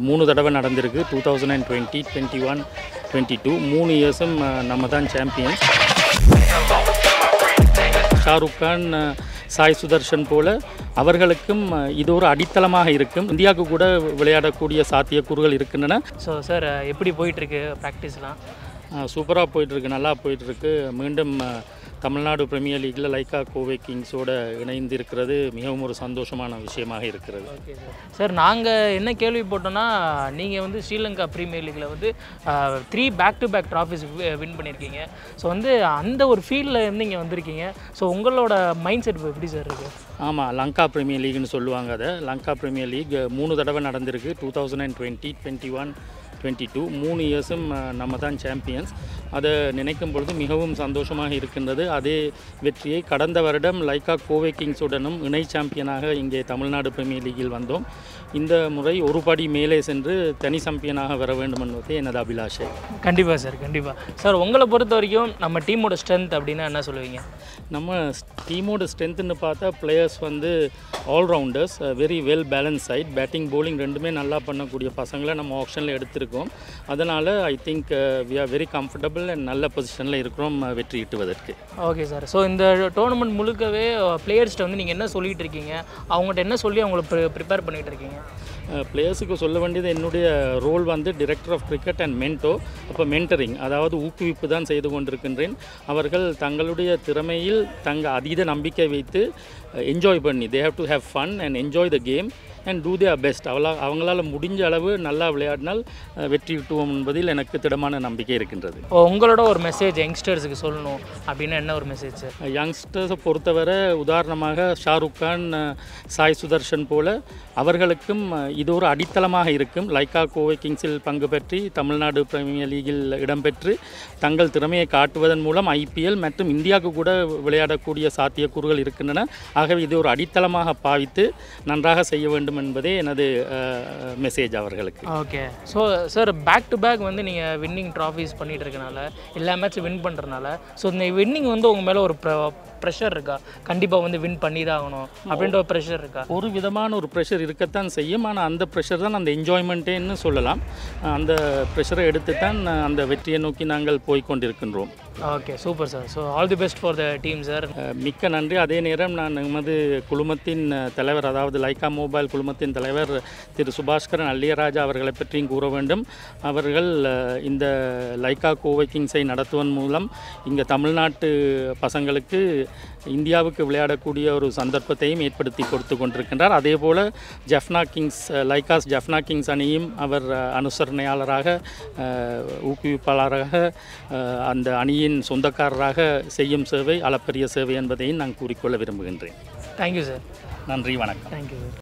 மூணு தடவை நடந்திருக்கு two thousand and twenty twenty one twenty two மூணு இயர்ஸும் நம்ம தான் சாம்பியன்ஸ் ஷாருக் கான் அஹ், சாய் சுதர்ஷன் போல அவர்களுக்கும் அஹ், இது ஒரு அடித்தளமாக இருக்கும் இந்தியாவுக்கு கூட விளையாடக்கூடிய சாத்தியக்கூறுகள் இருக்கின்றன ஸோ சார் எப்படி போயிட்டுருக்கு ப்ராக்டிஸ்லாம் சூப்பராக போயிட்டுருக்கு நல்லா போயிட்டுருக்கு மீண்டும் அஹ், தமிழ்நாடு பிரீமியர் லீக்கில் லைக்கா கோவை கிங்ஸோட இணைந்து இருக்கிறது மிகவும் ஒரு சந்தோஷமான விஷயமாக இருக்கிறது ஓகே சார் சார் நாங்கள் என்ன கேள்விப்பட்டோம்னா நீங்கள் வந்து ஸ்ரீலங்கா ப்ரீமியர் லீக்கில் வந்து three back to back trophies win பண்ணியிருக்கீங்க ஸோ வந்து அந்த ஒரு ஃபீல்டில் இருந்து இங்கே வந்திருக்கீங்க ஸோ உங்களோட மைண்ட் செட் எப்படி சார் இருக்குது ஆமாம் லங்கா பிரீமியர் லீக்னு சொல்லுவாங்க அதை லங்கா பிரீமியர் லீக் மூணு தடவை நடந்திருக்கு two thousand and twenty twenty one twenty two மூணு இயர்ஸும் நம்ம தான் சாம்பியன்ஸ் அதை நினைக்கும் பொழுது மிகவும் சந்தோஷமாக இருக்கின்றது அதே வெற்றியை கடந்த வருடம் லைக்கா கோவை கிங்ஸுடனும் இணை சாம்பியனாக இங்கே தமிழ்நாடு பிரீமியர் லீக்கில் வந்தோம் இந்த முறை ஒரு படி மேலே சென்று தனி சாம்பியனாக வர வேண்டும் என்பதே எனது அபிலாஷை கண்டிப்பாக சார் கண்டிப்பாக சார் உங்களை பொறுத்த வரைக்கும் நம்ம டீமோட ஸ்ட்ரென்த் அப்படின்னா என்ன சொல்லுவீங்க நம்ம டீமோட ஸ்ட்ரென்த்துன்னு பார்த்தா பிளேயர்ஸ் வந்து all rounders very well balance side batting bowling ரெண்டுமே நல்லா பண்ணக்கூடிய பசங்களை நம்ம ஆப்ஷனில் எடுத்திருக்கோம் அதனால் I think we are very comfortable and நல்ல பொசிஷனில் இருக்கிறோம் uh, வெற்றி ஈட்டுவதற்கு ஓகே சார் ஸோ இந்த டோர்னமெண்ட் முழுக்கவே பிளேயர்ஸ்ட்ட வந்து நீங்கள் என்ன சொல்லிட்டு இருக்கீங்க அவங்கள்ட்ட என்ன சொல்லி அவங்கள ப்ரிப்பேர் பண்ணிட்டு இருக்கீங்க பிளேயர்ஸுக்கு சொல்ல வேண்டியது என்னுடைய ரோல் வந்து director of cricket and mentor அப்போ மென்டரிங் அதாவது ஊக்குவிப்பு தான் செய்து கொண்டிருக்கின்றேன் அவர்கள் தங்களுடைய திறமையில் தங்க அதீத நம்பிக்கை வைத்து என்ஜாய் பண்ணி they have to have fun and enjoy the game and do their best அவளா அவங்களால முடிஞ்ச அளவு நல்லா விளையாடினால் அஹ், வெற்றி கிட்டுவோம் என்பதில் எனக்கு திடமான நம்பிக்கை இருக்கின்றது ஓ, உங்களோட ஒரு மெசேஜ் யங்ஸ்டர்ஸுக்கு சொல்லணும் அப்படின்னா என்ன ஒரு மெசேஜ் சார் யங்ஸ்டர்ஸை பொறுத்தவரை உதாரணமாக ஷாருக் கான் அஹ், சாய் சுதர்ஷன் போல அவர்களுக்கும் அஹ், இது ஒரு அடித்தளமாக இருக்கும் லைக்கா கோவை கிங்ஸில் பங்கு பெற்றி தமிழ்நாடு பிரீமியர் லீகில் இடம்பெற்று தங்கள் திறமையை காட்டுவதன் மூலம் ஐபிஎல் மற்றும் இந்தியாவுக்கு கூட விளையாடக்கூடிய சாத்தியக்கூறுகள் இருக்கின்றன ஆகவே இது ஒரு அடித்தளமாக பாவித்து நன்றாக செய்ய வேண்டும் என்பதே எனது மெசேஜ் அவர்களுக்கு okay so sir back to back வந்து நீங்கள் வின்னிங் ட்ராஃபிஸ் பண்ணிட்டு இருக்கனால எல்லா மேட்ச்சும் வின் பண்ணுறனால ஸோ இந்த வின்னிங் வந்து உங்கள் மேலே ஒரு ப்ரெஷர் இருக்கா கண்டிப்பாக வந்து வின் பண்ணி தான் ஆகணும் அப்படின்ற ஒரு ப்ரெஷர் இருக்கா ஒரு விதமான ஒரு ப்ரெஷர் இருக்கத்தான் செய்யும் ஆனால் அந்த ப்ரெஷர் தான் அந்த என்ஜாய்மெண்ட்டேன்னு சொல்லலாம் அந்த ப்ரெஷரை எடுத்து தான் அந்த வெற்றியை நோக்கி நாங்கள் போய் கொண்டிருக்கின்றோம் okay super sir so all the best for the team sir அஹ், மிக்க நன்றி அதே நேரம் நான் எமது குழுமத்தின் அஹ், தலைவர் அதாவது லைக்கா மொபைல் குழுமத்தின் தலைவர் திரு சுபாஷ்கரன் அல்லியராஜா அவர்களை பற்றியும் கூற வேண்டும் அவர்கள் அஹ், இந்த லைக்கா கோவை கிங்ஸை நடத்துவதன் மூலம் இங்கே தமிழ்நாட்டு பசங்களுக்கு இந்தியாவுக்கு விளையாடக்கூடிய ஒரு சந்தர்ப்பத்தையும் ஏற்படுத்தி கொடுத்து கொண்டிருக்கின்றார் அதே போல் ஜஃப்னா கிங்ஸ் அஹ், லைக்காஸ் ஜஃப்னா கிங்ஸ் அணியும் அவர் அஹ், அனுசரணையாளராக அஹ், ஊக்குவிப்பாளராக அஹ், அந்த அணியின் சொந்தக்காரராக செய்யும் சேவை அளப்பரிய சேவை என்பதையும் நான் கூறிக்கொள்ள விரும்புகின்றேன் தேங்க்யூ சார் நன்றி வணக்கம் தேங்க்யூ சார்